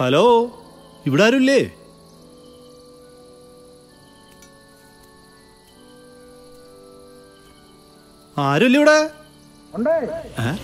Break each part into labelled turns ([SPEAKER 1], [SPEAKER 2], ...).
[SPEAKER 1] Hello ഇവിടെ ആരുമില്ലേ ആരുമില്ല ഇവിടെ ഏ?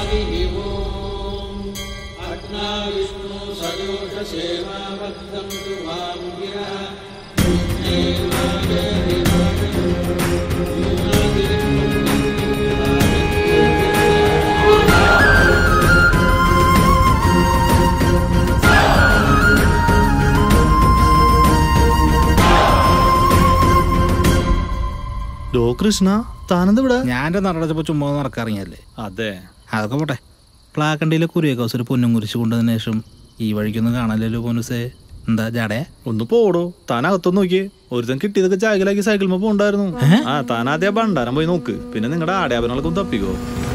[SPEAKER 1] ഡോ കൃഷ്ണ താനെന്താ ഇവിടെ
[SPEAKER 2] ഞാൻ എൻ്റെ നടടച്ചപ്പോൾ ചുമ്മാ നടക്കാറിയല്ലേ
[SPEAKER 1] അതെ
[SPEAKER 2] അതൊക്കെ പോട്ടെ പ്ലാക്കണ്ടിയിലെ കുറിയൊക്കെ ഒരു പൊന്നും കുരിശ് കൊണ്ടതിന് ശേഷം ഈ വഴിക്കൊന്നും കാണാനല്ലോ പോനുസേ എന്താ ജാടേ
[SPEAKER 1] ഒന്ന് പോടോ താൻ അകത്തൊന്ന് നോക്കിയേ ഒരുത്തൻ കിട്ടിയതൊക്കെ ചാകിലാക്കി സൈക്കിൾ പോണ്ടായിരുന്നു ആ താൻ ആദ്യം ആ ഭണ്ടാരം പോയി നോക്ക് പിന്നെ നിങ്ങളുടെ ആടയാപനങ്ങളൊക്കെ ഒന്ന് തപ്പിക്കോ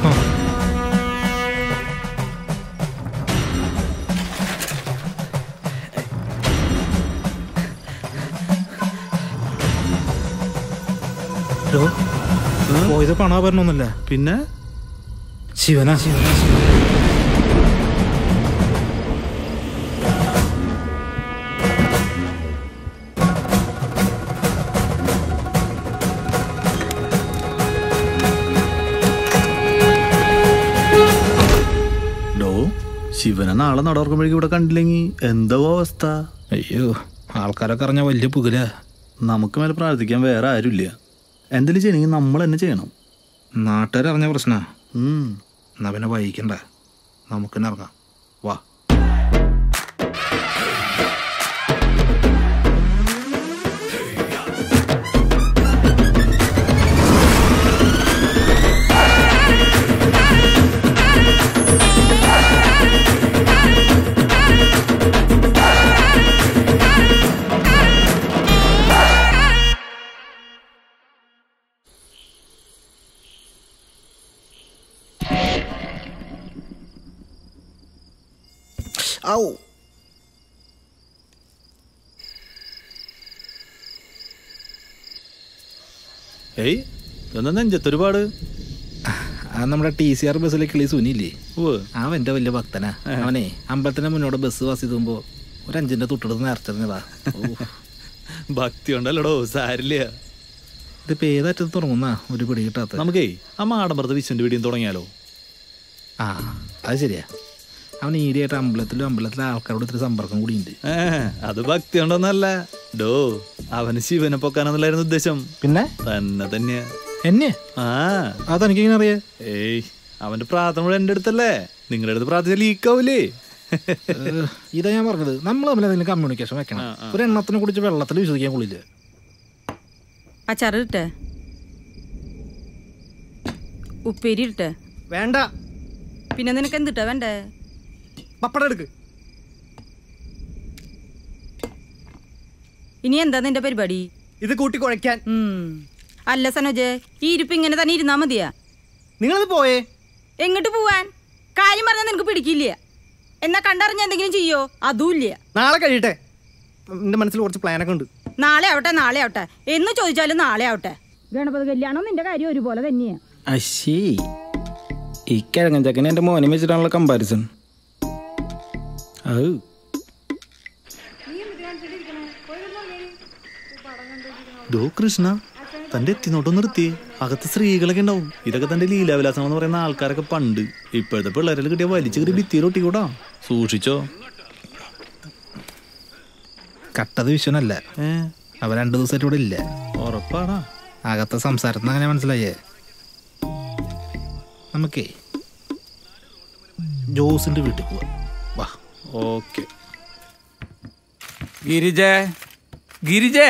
[SPEAKER 2] ഹലോ പോയത് പണോ പറഞ്ഞൊന്നുമില്ല
[SPEAKER 1] പിന്നെ
[SPEAKER 2] ശിവനാ
[SPEAKER 1] ഡോ ശിവനെ നാളെ നടക്കുമ്പോഴേക്കും ഇവിടെ കണ്ടില്ലെങ്കിൽ എന്താ അവസ്ഥ
[SPEAKER 2] അയ്യോ ആൾക്കാരൊക്കെ അറിഞ്ഞ വലിയ പുകല
[SPEAKER 1] നമുക്ക് മേലെ പ്രാർത്ഥിക്കാൻ വേറെ ആരുമില്ല എന്തെങ്കിലും ചെയ്യണമെങ്കിൽ നമ്മൾ തന്നെ ചെയ്യണം
[SPEAKER 2] നാട്ടുകാർ അറിഞ്ഞ പ്രശ്ന
[SPEAKER 1] ഉം.
[SPEAKER 2] എന്നാ പിന്നെ വൈകിക്കണ്ട നമുക്ക് തന്നെ ഇറങ്ങാം വാ ഔ
[SPEAKER 1] ഏയ് എന്നാ നെഞ്ചത്തൊരുപാട്
[SPEAKER 2] ആ നമ്മുടെ ടി സി ആർ ബസ്സിലെ കിളി സുനില്ലേ
[SPEAKER 1] ഓ
[SPEAKER 2] അവൻ എൻ്റെ വലിയ ഭക്തനാ അവനെ അമ്പലത്തിന്റെ മുന്നോട്ട് ബസ് വാസ് ചെയ്തുമ്പോ ഒരു അഞ്ചിന്റെ തൊട്ടടുത്ത് നേർച്ചതാ
[SPEAKER 1] ഭക്തി ഉണ്ടല്ലോടോ സാരില്ല
[SPEAKER 2] ഇതിപ്പോ ഏതറ്റത്ത് തുടങ്ങുന്ന ഒരു പിടി കിട്ടാത്ത
[SPEAKER 1] നമുക്കേ ആ മാടമ്പറത്ത് വിശ്വന്റെ വീടിയും തുടങ്ങിയാലോ
[SPEAKER 2] ആ അത് ശരിയാ അവൻ ഈടിയായിട്ട് അമ്പലത്തിലും അമ്പലത്തിലെ ആൾക്കാരോട് ഇത്തിരി സമ്പർക്കം കൂടിയുണ്ട്
[SPEAKER 1] ഏ അത് ഭക്തി ഉണ്ടോന്നല്ല ഡോ അവന് ശിവനെ പൊക്കാനെന്നല്ലായിരുന്നു ഉദ്ദേശം
[SPEAKER 2] പിന്നെ
[SPEAKER 1] തന്നെ തന്നെയാ
[SPEAKER 2] എന്നെ
[SPEAKER 1] ആ
[SPEAKER 2] അതെനിക്കിങ്ങനെ അറിയാ
[SPEAKER 1] ഏയ് അവന്റെ പ്രാർത്ഥന മുഴുവൻ എന്റെ അടുത്തല്ലേ നിങ്ങളുടെ അടുത്ത് പ്രാർത്ഥിച്ച ലീക്കാവൂലേ
[SPEAKER 2] ഏഹ്, ഇതാ ഞാൻ പറഞ്ഞത് നമ്മൾ തമ്മിൽ എന്തെങ്കിലും കമ്മ്യൂണിക്കേഷൻ വെക്കണം ഒരു എണ്ണത്തിനെ കുടിച്ച് വെള്ളത്തിൽ വിശ്വസിക്കാൻ കൊള്ളില്ല
[SPEAKER 3] അച്ചാറ് ഇട്ടെ ഉപ്പേരി ഇട്ടെ
[SPEAKER 4] വേണ്ട
[SPEAKER 3] പിന്നെ നിനക്ക് എന്തിട്ടാ വേണ്ടേ
[SPEAKER 4] പപ്പടം എടുക്ക്
[SPEAKER 3] ഇനി എന്താ നിന്റെ പരിപാടി
[SPEAKER 4] ഇത് കൂട്ടി കുഴയ്ക്കാൻ
[SPEAKER 3] ഉം. അല്ല സനോജ് ഈ ഇരിപ്പ് ഇങ്ങനെ തന്നെ ഇരുന്നാ മതിയാ
[SPEAKER 4] നിങ്ങളത് പോയേ
[SPEAKER 3] എങ്ങോട്ട് പോവാൻ കാര്യം പറഞ്ഞാൽ നിനക്ക് പിടിക്കില്ല എന്നാ കണ്ടറിഞ്ഞ എന്തെങ്കിലും ചെയ്യോ അതും ഇല്ല
[SPEAKER 4] നാളെ കഴിയട്ടെ എന്റെ മനസ്സിൽ കുറച്ച് പ്ലാനൊക്കെ ഉണ്ട്
[SPEAKER 3] നാളെ ആവട്ടെ നാളെ ആവട്ടെ എന്ന് ചോദിച്ചാലും നാളെ ആവട്ടെ ഗണപതി കല്യാണം നിന്റെ കാര്യം ഒരുപോലെ തന്നെയാ
[SPEAKER 5] അശ്ശേ ഈ കിഴങ്ങൻ ചക്കനെ എൻ്റെ മോനെ വെച്ചിട്ടാണല്ലോ കമ്പാരിസൺ അത്
[SPEAKER 1] ഡോ കൃഷ്ണ തന്റെ എത്തിനോട്ട് നിർത്തി അകത്ത് സ്ത്രീകളൊക്കെ ഉണ്ടാവും ഇതൊക്കെ തന്റെ ലീലാവിലാസം എന്ന് പറയുന്ന ആൾക്കാരൊക്കെ പണ്ട് ഇപ്പോഴത്തെ പിള്ളേരിൽ കിട്ടിയ വലിച്ചു കയറി ഭിത്തിയിൽ ഒട്ടിക്കൂടാ സൂക്ഷിച്ചോ
[SPEAKER 2] കട്ടത് വിശ്വനല്ല
[SPEAKER 1] ഏ
[SPEAKER 2] അവ രണ്ടു ദിവസമായിട്ട് ഇവിടെ ഇല്ല
[SPEAKER 1] ഉറപ്പാടാ
[SPEAKER 2] അകത്തെ സംസാരത്തിന് അങ്ങനെ മനസ്സിലായേ നമുക്കേ ജോസിന്റെ വീട്ടിൽ പോവാം വാ
[SPEAKER 1] ഓക്കെ
[SPEAKER 6] ഗിരിജേ ഗിരിജേ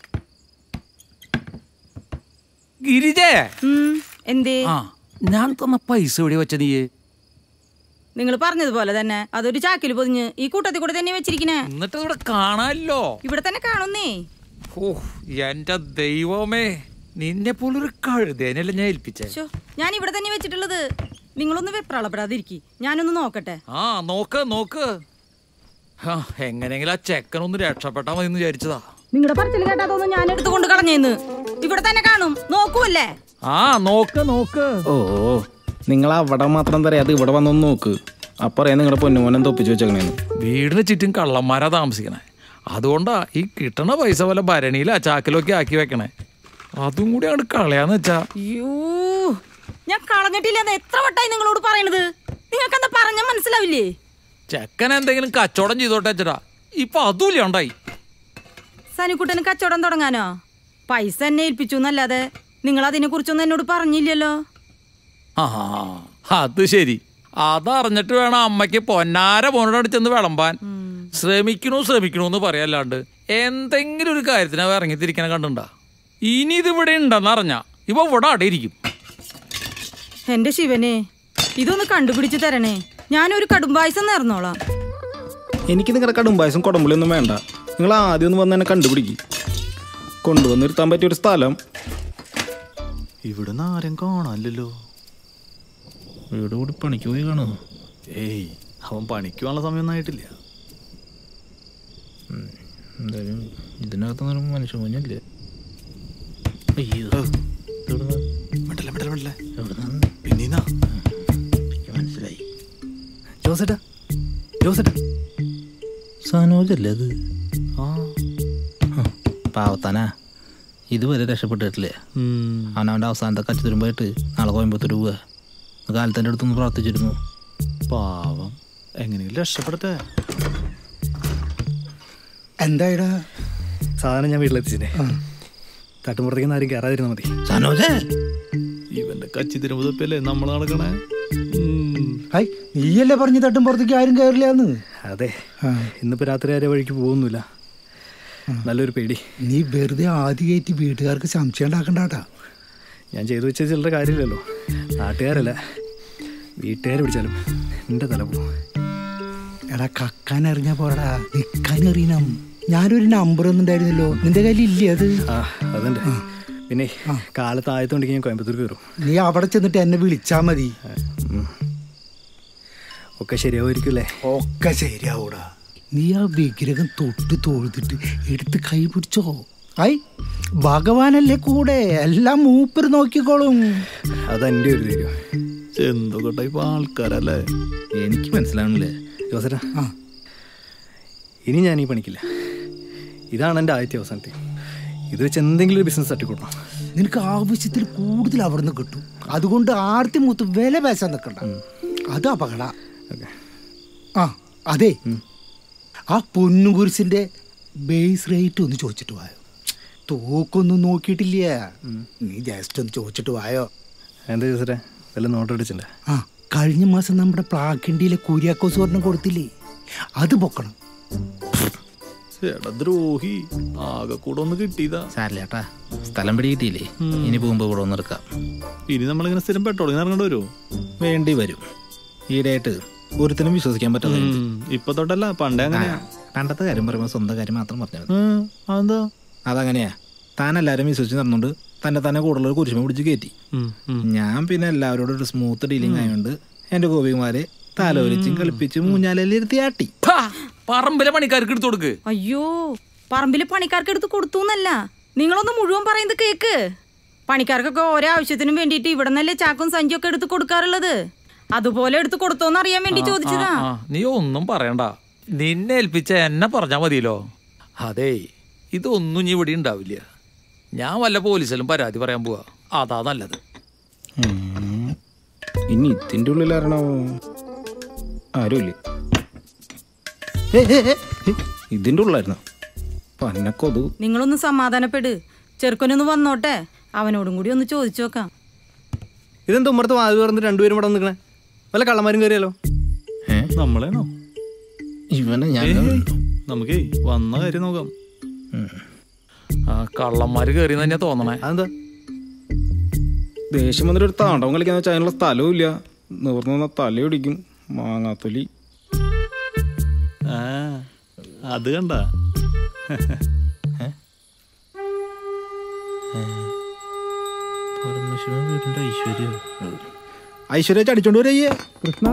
[SPEAKER 6] ഗിരിജേ
[SPEAKER 3] ഉം, എന്തേ
[SPEAKER 6] ആ ഞാൻ തന്ന പൈസ എവിടെ വെച്ച നീ
[SPEAKER 3] നിങ്ങൾ പറഞ്ഞതുപോലെ തന്നെ അതൊരു ചാക്കിൽ പൊതിഞ്ഞ് ഈ കൂട്ടത്തിൽ കൂടെ തന്നെ വെച്ചിരിക്കണേ
[SPEAKER 6] എന്നിട്ട് ഇവിടെ കാണാനല്ലോ
[SPEAKER 3] ഇവിടെ തന്നെ കാണുന്നേ
[SPEAKER 6] ഓ എന്റെ ദൈവമേ നിന്നെ പോലൊരു കഴുതേനല്ല ഞാൻ ഏൽപ്പിച്ചേ
[SPEAKER 3] ശോ, ഞാൻ ഇവിടെ തന്നെ വെച്ചിട്ടുള്ളത് നിങ്ങളൊന്ന് വെപ്രാളപ്പെടാതിരിക്കി ഞാനൊന്ന് നോക്കട്ടെ
[SPEAKER 6] ആ നോക്ക് നോക്ക് ആ എങ്ങനെയെങ്കിലും ആ ചെക്കനൊന്ന് രക്ഷപ്പെട്ടാ മതി എന്ന് വിചാരിച്ചതാ
[SPEAKER 3] നിങ്ങളുടെ പറച്ചിൽ കേട്ടാ തോന്നുന്നു ഞാൻ എടുത്തുകൊണ്ട് കളഞ്ഞേന്ന് ഇവിടെ തന്നെ കാണും നോക്കുവല്ലേ
[SPEAKER 6] ആ നോക്ക് നോക്ക്
[SPEAKER 5] ഓ നിങ്ങൾ അവിടെ മാത്രം തരാം അത് ഇവിടെ വന്നൊന്ന് നോക്ക് അപ്പൊ അറിയാം നിങ്ങളുടെ പൊന്നുമോനെ തൊപ്പിച്ച് വെച്ചേക്കണേന്ന്
[SPEAKER 6] വീടിന് ചുറ്റും കള്ളന്മാരാ താമസിക്കണേ അതുകൊണ്ടാ ഈ കിട്ടണ പൈസ പോലെ ഭരണിയിലാ ചാക്കിലൊക്കെ ആക്കി വെക്കണേ അതും കൂടി അങ്ങോട്ട് കളയാന്ന് വെച്ചാ
[SPEAKER 3] അയ്യോ ഞാൻ കളഞ്ഞിട്ടില്ല എന്ന് എത്ര വട്ടായി നിങ്ങളോട് പറയണത് നിങ്ങൾക്ക് എന്താ പറഞ്ഞാ മനസ്സിലാവില്ലേ
[SPEAKER 6] ചെക്കൻ എന്തെങ്കിലും കച്ചവടം ചെയ്തോട്ടെ വെച്ചടാ ഇപ്പൊ അതുമില്ല ഉണ്ടായി
[SPEAKER 3] സനിക്കുട്ടന് കച്ചവടം തുടങ്ങാനോ പൈസ എന്നെ ഏൽപ്പിച്ചു എന്നല്ലാതെ നിങ്ങൾ അതിനെ കുറിച്ചൊന്നും എന്നോട് പറഞ്ഞില്ലല്ലോ
[SPEAKER 6] ആ അത് ശരി അതറിഞ്ഞിട്ട് വേണം അമ്മയ്ക്ക് പൊന്നാര പോണോട് ചെന്ന് വിളമ്പാൻ ശ്രമിക്കണു ശ്രമിക്കണു എന്ന് പറയല്ലാണ്ട് എന്തെങ്കിലും ഒരു കാര്യത്തിന് അവ ഇറങ്ങിത്തിരിക്കണ കണ്ടുണ്ടാ ഇനി ഇത് ഇവിടെ ഉണ്ടെന്ന് അറിഞ്ഞ ഇവ ഇവിടെ അടയിരിക്കും
[SPEAKER 3] എന്റെ ശിവനെ ഇതൊന്ന് കണ്ടുപിടിച്ച് തരണേ ഞാനൊരു കടുംപായസം നേർന്നോളാം
[SPEAKER 5] എനിക്ക് നിങ്ങളുടെ കടുംപായസം കുടമ്പുളിയൊന്നും വേണ്ട നിങ്ങൾ ആദ്യം ഒന്ന് വന്ന് എന്നെ കണ്ടുപിടിക്കും കൊണ്ടുവന്ന് നിർത്താൻ പറ്റിയ ഒരു സ്ഥലം
[SPEAKER 1] ഇവിടുന്ന് ആരും കാണാനില്ലല്ലോ
[SPEAKER 2] വീട് കൂടി പണിക്ക് പോയി കാണുമോ
[SPEAKER 1] ഏയ് അവൻ പണിക്കുവാനുള്ള സമയമൊന്നും ആയിട്ടില്ല
[SPEAKER 2] എന്തായാലും ഇതിനകത്തൊന്നും മനുഷ്യ കുഞ്ഞില്ലേ അയ്യോ ഇതെവിടുന്നാ?
[SPEAKER 1] വിട്ടല്ലേ വിട്ടല്ലേ വിട്ടല്ലേ
[SPEAKER 2] എവിടുന്നാ?
[SPEAKER 1] പിന്നീന്നാ
[SPEAKER 2] എനിക്ക് മനസ്സിലായി
[SPEAKER 4] ജോസേട്ടാ ജോസേട്ടാ
[SPEAKER 2] സനോജല്ലേ അത്
[SPEAKER 1] ആ
[SPEAKER 2] പാവത്താനാ ഇതുവരെ രക്ഷപ്പെട്ടിട്ടില്ലേ
[SPEAKER 1] ഉം.
[SPEAKER 2] അവനവൻ്റെ അവസാനത്തെ കച്ചുതുരുമ്പായിട്ട് നാളെ കോയമ്പത്തൂർ പോവുക കാലത്തിൻ്റെ അടുത്തൊന്ന് പ്രാർത്ഥിച്ചിരുന്നു
[SPEAKER 1] പാവം എങ്ങനെയെങ്കിലും രക്ഷപ്പെടട്ടെ
[SPEAKER 7] എന്തായിടാ
[SPEAKER 4] സാധനം ഞാൻ വീട്ടിലെത്തിച്ചേ തട്ടുമ്പുറത്തേക്ക് ആരും കയറാതിരുന്നാൽ മതി
[SPEAKER 2] സനോജേ
[SPEAKER 1] ഇവന്റെ കച്ചി തിരുമ്പതപ്പല്ലേ നമ്മൾ നടക്കണേ ഉം.
[SPEAKER 7] ഹായ് നീയല്ലേ പറഞ്ഞു തട്ടും പുറത്തേക്ക് ആരും കയറില്ലാന്ന്
[SPEAKER 4] അതെ ഇന്നിപ്പോ രാത്രി ആരെ വഴിക്ക് പോകുന്നില്ല നല്ലൊരു പേടി
[SPEAKER 7] നീ വെറുതെ ആദ്യ കയറ്റി വീട്ടുകാർക്ക് സംശയം ഉണ്ടാക്കണ്ടാട്ടാ
[SPEAKER 4] ഞാൻ ചെയ്തു വെച്ച ചില്ലറ കാര്യമില്ലല്ലോ നാട്ടുകാരല്ല വീട്ടുകാർ പിടിച്ചാലും എൻ്റെ തല പോകും
[SPEAKER 7] എടാ കക്കാൻ അറിഞ്ഞാ പോരാ നിക്കാൻ അറിയണം ഞാനൊരു നമ്പർ ഒന്നും ഉണ്ടായിരുന്നല്ലോ നിന്റെ കയ്യിൽ ഇല്ലേ അത്
[SPEAKER 4] ആ അതുണ്ട് പിന്നെ കാലത്ത് ആയത്തോണ്ടെങ്കിൽ ഞാൻ കോയമ്പത്തൂർ കയറും
[SPEAKER 7] നീ അവിടെ ചെന്നിട്ട് എന്നെ വിളിച്ചാ മതി
[SPEAKER 4] ഒക്കെ ശരിയാവുമായിരിക്കും
[SPEAKER 7] ഒക്കെ ശരിയാവൂടാ നീ ആ വിഗ്രഹം തൊട്ട് തൊഴുതിട്ട് എടുത്ത് കൈ പിടിച്ചോ ഐ ഭഗവാനല്ലേ കൂടെ എല്ലാം മൂപ്പര് നോക്കിക്കോളും
[SPEAKER 4] അതെൻ്റെ ഒരു തീരും
[SPEAKER 1] എന്തൊക്കെ ടൈപ്പ് ആൾക്കാരല്ലേ
[SPEAKER 2] എനിക്ക് മനസ്സിലാവണില്ലേ
[SPEAKER 4] ജോസേട്ടാ
[SPEAKER 7] ആ
[SPEAKER 4] ഇനി ഞാൻ ഈ പണിക്കില്ല ഇതാണ് എൻ്റെ ആദ്യത്തെ അവസാനത്തെ ഇത് വെച്ച് എന്തെങ്കിലും ഒരു ബിസിനസ് തട്ടിക്കൂട്ടണം
[SPEAKER 7] നിനക്ക് ആവശ്യത്തിൽ കൂടുതൽ അവിടുന്ന് കിട്ടും അതുകൊണ്ട് ആർത്തി മൂത്ത് വില പേശാൻ നിൽക്കണ്ട അത് അപകട
[SPEAKER 4] ഓക്കെ
[SPEAKER 7] ആ അതെ ആ പൊന്നുകുരിശിന്റെ ബേസ് റേറ്റ് ഒന്ന് ചോദിച്ചിട്ട് വായോ തോക്കൊന്നും നോക്കിയിട്ടില്ല നീ ജസ്റ്റ് ഒന്ന് ചോദിച്ചിട്ട് വായോ
[SPEAKER 4] എന്താ ജോസേട്ടാ വല്ല നോട്ട് അടിച്ചില്ലേ
[SPEAKER 7] ആ കഴിഞ്ഞ മാസം നമ്മുടെ പ്ലാക്കിണ്ടിയിലെ കുര്യാക്കോ സ്വർണം കൊടുത്തില്ലേ അത് പൊക്കണം
[SPEAKER 1] ചേട്ടാ ദ്രോഹി ആകെ കൂടെ ഒന്ന് കിട്ടിയതാ
[SPEAKER 2] സാരില്ലേട്ടാ സ്ഥലം പിടികിട്ടിയില്ലേ ഇനി പോകുമ്പോൾ ഇവിടെ ഒന്ന് എടുക്കാം
[SPEAKER 1] ഇനി നമ്മളിങ്ങനെ സ്ഥിരം പെട്രോളിങ് ഇറങ്ങേണ്ടി വരുമോ
[SPEAKER 2] വേണ്ടി വരും ഈയിടെയായിട്ട് ഒരുത്തിനും വിശ്വസിക്കാൻ പറ്റാതെ
[SPEAKER 1] ഇപ്പൊ തൊട്ടല്ല പണ്ടേ അങ്ങനെയാ
[SPEAKER 2] പണ്ടത്തെ കാര്യം പറയുമ്പോൾ സ്വന്തം കാര്യം മാത്രം പറഞ്ഞാൽ മതി
[SPEAKER 1] ഉം, അതെന്താ
[SPEAKER 2] അതങ്ങനെയാ താൻ എല്ലാവരും വിശ്വസിച്ച് നടന്നുകൊണ്ട് തന്നെ തന്നെ കൂടുതൽ കുരിശുമ പിടിച്ച് കയറ്റി
[SPEAKER 1] ഉം, ഉം.
[SPEAKER 2] ഞാൻ പിന്നെ എല്ലാവരോടും ഒരു സ്മൂത്ത് ഡീലിംഗ് ആയതുകൊണ്ട് എൻ്റെ ഗോപികുമാരെ തലോലിച്ചും കളിപ്പിച്ച് മൂഞ്ഞാലിരുത്തി ആട്ടി
[SPEAKER 6] ഹാ, പറമ്പിലെ പണിക്കാർക്ക് എടുത്തു കൊടുക്ക്
[SPEAKER 3] അയ്യോ പറമ്പില് പണിക്കാർക്ക് എടുത്ത് കൊടുത്തു എന്നല്ല നിങ്ങളൊന്ന് മുഴുവൻ പറയുന്നത് കേക്ക് പണിക്കാർക്കൊക്കെ ഓരോ ആവശ്യത്തിനും വേണ്ടിയിട്ട് ഇവിടെ നിന്നല്ലേ ചാക്കും സഞ്ചിയൊക്കെ എടുത്ത് കൊടുക്കാറുള്ളത് അതുപോലെ എടുത്ത് കൊടുത്തോന്ന് അറിയാൻ വേണ്ടി ചോദിച്ചതാ
[SPEAKER 6] ആ, നീ ഒന്നും പറയണ്ട നിന്നെ ഏൽപ്പിച്ച എന്നെ പറഞ്ഞാ മതിയല്ലോ അതേ ഇതൊന്നും ഇനി ഇവിടെ ഉണ്ടാവില്ല ഞാൻ വല്ല പോലീസിലും പരാതി പറയാൻ പോവാ അതാ നല്ലത്
[SPEAKER 5] ഇനി ഇതിൻ്റെ ഉള്ളിലാരണോ ആരുമില്ലേ ഇതിൻ്റെ ഉള്ളിലായിരുന്നു പന്നക്കൊതു
[SPEAKER 3] നിങ്ങളൊന്ന് സമാധാനപ്പെട് ചെറുക്കനൊന്ന് വന്നോട്ടെ അവനോടും കൂടി ഒന്ന് ചോദിച്ചു നോക്കാം
[SPEAKER 4] ഇതെന്താ ഉമ്മറത്ത് വാതിൽ തുറന്ന് രണ്ടുപേരും ഇവിടെ നിൽക്കണേ വല്ല കള്ളന്മാരും കയറിയാലോ
[SPEAKER 2] ഏ
[SPEAKER 1] നമ്മളേനോ
[SPEAKER 2] ഇവനെ ഞാൻ
[SPEAKER 1] നമുക്കേ വന്ന കാര്യം നോക്കാം
[SPEAKER 6] ആ കള്ളന്മാര് കയറി തന്നെയാ തോന്നണേ
[SPEAKER 4] അതെന്താ
[SPEAKER 5] ദേഷ്യം വന്നിട്ട് ഒരു താണ്ടവം കളിക്കാന്ന് വെച്ചാൽ അതിനുള്ള സ്ഥലവും ഇല്ല നിവർന്നു വന്ന തലയൊടിക്കും മാങ്ങാത്തൊലി
[SPEAKER 1] ആ അത് കണ്ട
[SPEAKER 2] പരമശിവൻ വീടിൻ്റെ ഐശ്വര്യം
[SPEAKER 5] ഐശ്വര്യ ചടിച്ചോണ്ട് വരയ്യേ കൃഷ്ണ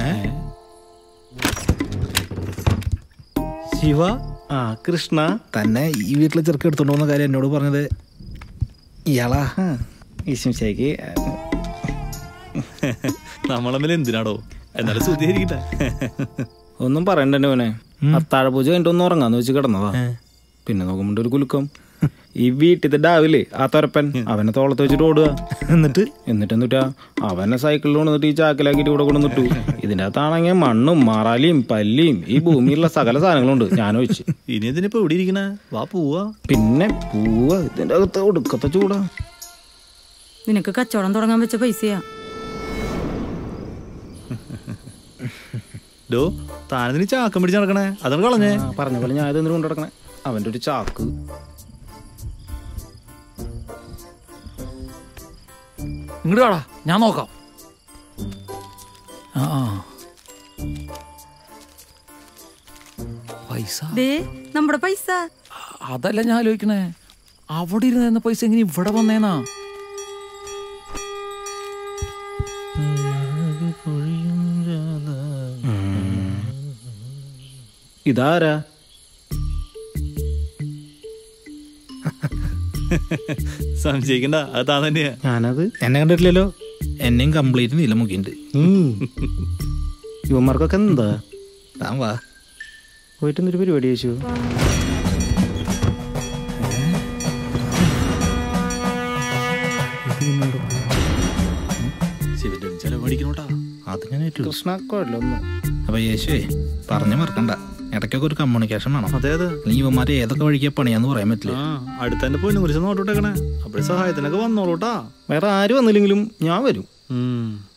[SPEAKER 4] ശിവ ആ കൃഷ്ണ
[SPEAKER 2] തന്നെ ഈ വീട്ടിലെ ചെറുക്കം എടുത്തോണ്ട് പോകുന്ന കാര്യം എന്നോട് പറഞ്ഞത് ഇയാളാ
[SPEAKER 5] ഈശ്വശേക്ക്
[SPEAKER 1] നമ്മളെ മേലെ എന്തിനാടോ എന്നാലും സുധീകരിക്കട്ടെ
[SPEAKER 5] ഒന്നും പറയണ്ട എൻ്റെ മോനെ അത്താഴ പൂജ കഴിഞ്ഞിട്ട് ഒന്ന് ഉറങ്ങാന്ന് വെച്ച് കിടന്നതാ പിന്നെ നോക്കുമ്പോൾ ഒരു കുലുക്കം ഈ വീട്ടിലത്തെ ഡാവില്ലേ ആ തൊരപ്പൻ അവനെ തോളത്ത് വെച്ചിട്ട് ഓടുക
[SPEAKER 2] എന്നിട്ട്
[SPEAKER 5] എന്നിട്ട് എന്നിട്ടാ അവനെ സൈക്കിളിൽ കൊണ്ടുവന്നിട്ട് ഈ ചാക്കിലാക്കിയിട്ട് ഇവിടെ കൊണ്ടുവന്നിട്ടു ഇതിൻ്റെ അകത്താണെങ്കിൽ മണ്ണും മറാലിയും പല്ലിയും ഈ ഭൂമിയിലുള്ള സകല സാധനങ്ങളുണ്ട് ഞാൻ വെച്ച്
[SPEAKER 1] ഇനി എന്തിനിപ്പോ ഇവിടെ ഇരിക്കണേ വാ പോവാ
[SPEAKER 5] പിന്നെ പൂവ ഇതിൻ്റെ അകത്ത് ഒടുക്കത്തെ ചൂടാ
[SPEAKER 3] നിനക്ക് കച്ചവടം തുടങ്ങാൻ വെച്ച പൈസയാ
[SPEAKER 1] ഡോ താനെന്തിനീ ചാക്കം പിടിച്ച് നടക്കണേ അതാണ് കളഞ്ഞേ
[SPEAKER 5] ആ, പറഞ്ഞ പോലെ ഞാൻ ഇതെന്തിനു കൊണ്ടു നടക്കണേ അവൻ്റെ ഒരു ചാക്ക്
[SPEAKER 6] ഇങ്ങോട്ട് വാടാ ഞാൻ നോക്കാം ആ ആ. പൈസ
[SPEAKER 3] ദേ നമ്മുടെ പൈസ
[SPEAKER 6] അതല്ല ഞാൻ ആലോചിക്കണേ അവിടെ ഇരുന്ന പൈസ എങ്ങനെ ഇവിടെ വന്നേന്നാ
[SPEAKER 5] ഇതാരാ
[SPEAKER 1] സംശയിക്കണ്ട അത് താൻ തന്നെയാ
[SPEAKER 5] ഞാനത്
[SPEAKER 2] എന്നെ കണ്ടിട്ടില്ലല്ലോ എന്നെയും കംപ്ലീറ്റ് നീല മുക്കിണ്ട്
[SPEAKER 5] യുവമാർക്കൊക്കെ എന്താ
[SPEAKER 2] താൻ വാ
[SPEAKER 5] പോയിട്ട് എന്തൊരു പരിപാടി ചോദിച്ചു
[SPEAKER 1] ശിവന്റെ ചെലവടിക്കണോട്ടാ
[SPEAKER 2] അത് ഞാൻ ഏറ്റു
[SPEAKER 5] കൃഷ്ണക്കോല്ലോ ഒന്ന്
[SPEAKER 2] അപ്പൊ യേശുവേ പറഞ്ഞു മറക്കണ്ട ഇടയ്ക്കൊക്കെ ഒരു കമ്മ്യൂണിക്കേഷൻ വേണം
[SPEAKER 1] അതെ അതെ
[SPEAKER 2] അല്ലെങ്കിൽ ഇവന്മാരെ ഏതൊക്കെ വഴിക്കാ പണിയാന്ന് പറയാൻ പറ്റില്ല
[SPEAKER 1] ആ അടുത്തന്റെ പൊന്നു കുറിച്ച് നോട്ടോട്ടേക്കണേ അപ്പോഴേ സഹായത്തിനൊക്കെ വന്നോളൂട്ടാ
[SPEAKER 5] വേറെ ആര് വന്നില്ലെങ്കിലും ഞാൻ വരും
[SPEAKER 1] ഉം